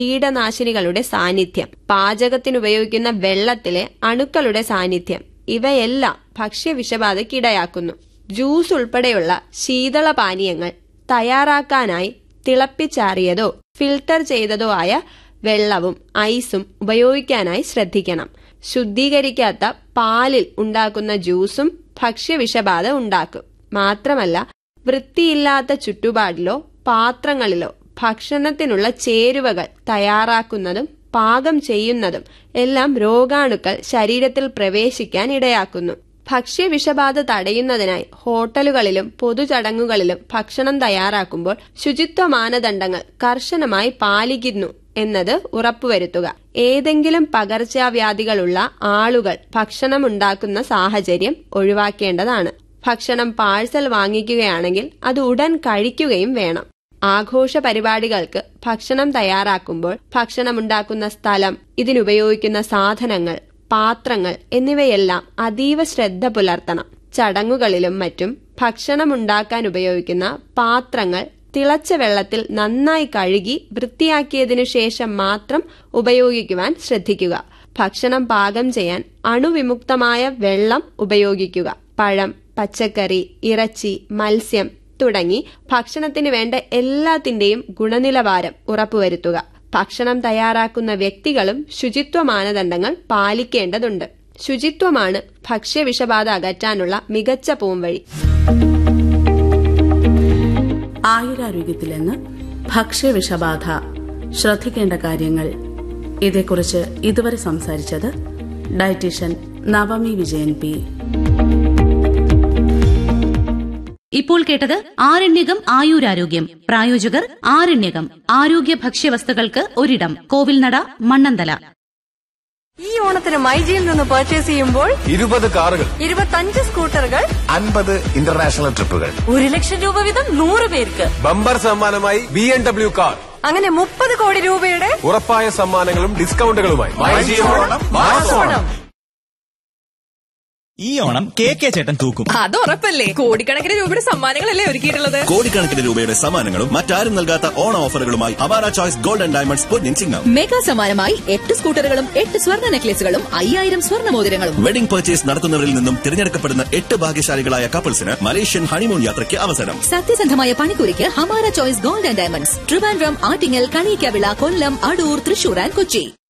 കീടനാശിനികളുടെ സാന്നിധ്യം പാചകത്തിനുപയോഗിക്കുന്ന വെള്ളത്തിലെ അണുക്കളുടെ സാന്നിധ്യം ഇവയെല്ലാം ഭക്ഷ്യവിഷബാധയ്ക്കിടയാക്കുന്നു ജ്യൂസ് ഉൾപ്പെടെയുള്ള ശീതള പാനീയങ്ങൾ തയ്യാറാക്കാനായി തിളപ്പിച്ചാറിയതോ ഫിൽട്ടർ ചെയ്തതോ ആയ വെള്ളവും ഐസും ഉപയോഗിക്കാനായി ശ്രദ്ധിക്കണം ശുദ്ധീകരിക്കാത്ത പാലിൽ ഉണ്ടാക്കുന്ന ജ്യൂസും ഭക്ഷ്യവിഷബാധ ഉണ്ടാക്കും മാത്രമല്ല വൃത്തിയില്ലാത്ത ചുറ്റുപാടിലോ പാത്രങ്ങളിലോ ഭക്ഷണത്തിനുള്ള ചേരുവകൾ തയ്യാറാക്കുന്നതും പാകം ചെയ്യുന്നതും എല്ലാം രോഗാണുക്കൾ ശരീരത്തിൽ പ്രവേശിക്കാൻ ഇടയാക്കുന്നു ഭക്ഷ്യവിഷബാധ തടയുന്നതിനായി ഹോട്ടലുകളിലും പൊതുചടങ്ങുകളിലും ഭക്ഷണം തയ്യാറാക്കുമ്പോൾ ശുചിത്വ മാനദണ്ഡങ്ങൾ കർശനമായി പാലിക്കുന്നു എന്നത് ഉറപ്പുവരുത്തുക ഏതെങ്കിലും പകർച്ചവ്യാധികളുള്ള ആളുകൾ ഭക്ഷണമുണ്ടാക്കുന്ന സാഹചര്യം ഒഴിവാക്കേണ്ടതാണ് ഭക്ഷണം പാഴ്സൽ വാങ്ങിക്കുകയാണെങ്കിൽ അത് ഉടൻ കഴിക്കുകയും വേണം ആഘോഷ പരിപാടികൾക്ക് ഭക്ഷണം തയ്യാറാക്കുമ്പോൾ ഭക്ഷണമുണ്ടാക്കുന്ന സ്ഥലം ഇതിനുപയോഗിക്കുന്ന സാധനങ്ങൾ പാത്രങ്ങൾ എന്നിവയെല്ലാം അതീവ ശ്രദ്ധ പുലർത്തണം ചടങ്ങുകളിലും മറ്റും ഭക്ഷണമുണ്ടാക്കാൻ ഉപയോഗിക്കുന്ന പാത്രങ്ങൾ തിളച്ച വെള്ളത്തിൽ നന്നായി കഴുകി വൃത്തിയാക്കിയതിനു ശേഷം മാത്രം ഉപയോഗിക്കുവാൻ ശ്രദ്ധിക്കുക ഭക്ഷണം പാകം ചെയ്യാൻ അണുവിമുക്തമായ വെള്ളം ഉപയോഗിക്കുക പഴം പച്ചക്കറി ഇറച്ചി മത്സ്യം തുടങ്ങി ഭക്ഷണത്തിന് വേണ്ട എല്ലാത്തിന്റെയും ഗുണനിലവാരം ഉറപ്പുവരുത്തുക ഭക്ഷണം തയ്യാറാക്കുന്ന വ്യക്തികളും ശുചിത്വ മാനദണ്ഡങ്ങൾ പാലിക്കേണ്ടതുണ്ട് ശുചിത്വമാണ് ഭക്ഷ്യവിഷബാധ അകറ്റാനുള്ള മികച്ച പോംവഴി ആയുരാരോഗ്യത്തിലെന്ന് ഭക്ഷ്യവിഷബാധ ശ്രദ്ധിക്കേണ്ട കാര്യങ്ങൾ ഇതേക്കുറിച്ച് ഇതുവരെ സംസാരിച്ചത് ഡയറ്റീഷ്യൻ നവമി വിജയൻ പി ഇപ്പോൾ കേട്ടത് ആരണ്യകം ആയുരാരോഗ്യം പ്രായോജകർ ആരണ്യകം ആരോഗ്യ ഭക്ഷ്യവസ്തുക്കൾക്ക് ഒരിടം കോവിൽനട മണ്ണന്തല ഈ ഓണത്തിന് മൈജിയിൽ നിന്ന് പർച്ചേസ് ചെയ്യുമ്പോൾ ഇരുപത് കാറുകൾ ഇരുപത്തഞ്ച് സ്കൂട്ടറുകൾ അൻപത് ഇന്റർനാഷണൽ ട്രിപ്പുകൾ ഒരു ലക്ഷം രൂപ വീതം നൂറ് പേർക്ക് ബമ്പർ സമ്മാനമായി ബി എം ഡബ്ല്യു കാർ അങ്ങനെ മുപ്പത് കോടി രൂപയുടെ ഉറപ്പായ സമ്മാനങ്ങളും ഡിസ്കൗണ്ടുകളുമായി ഓണം ഈ ഓണം കെ കെ ചേട്ടൻ തൂക്കും അത് ഉറപ്പല്ലേ കോടിക്കണക്കിന് രൂപയുടെ സമ്മാനങ്ങളല്ലേ ഒരുക്കിയിട്ടുള്ളത് കോടിക്കണക്കിന് രൂപയുടെ സമ്മാനങ്ങളും മറ്റാരും നൽകാത്ത ഓണ ഓഫറുകളുമായി അവാര ചോയ്സ് ഗോൾഡ് ആൻഡ് ഡയമണ്ട്സ് പൊന്നിൻ ചിങ്ങം മെഗാ സമ്മാനമായി എട്ട് സ്കൂട്ടറുകളും എട്ട് സ്വർണ്ണ നെക്ലേസുകളും അയ്യായിരം സ്വർണ്ണ മോതിരങ്ങളും വെഡിംഗ് പർച്ചേസ് നടത്തുന്നവരിൽ നിന്നും തിരഞ്ഞെടുക്കപ്പെടുന്ന എട്ട് ഭാഗ്യശാലികളായ കപ്പിൾസിന് മലേഷ്യൻ ഹണിമൂൺ യാത്രയ്ക്ക് അവസരം സത്യസന്ധമായ പണിക്കൂലിക്ക് ഹമാര choice gold and diamonds Trivandrum Attingal Kaniyikkavila Kollam Adoor Thrissur and Kochi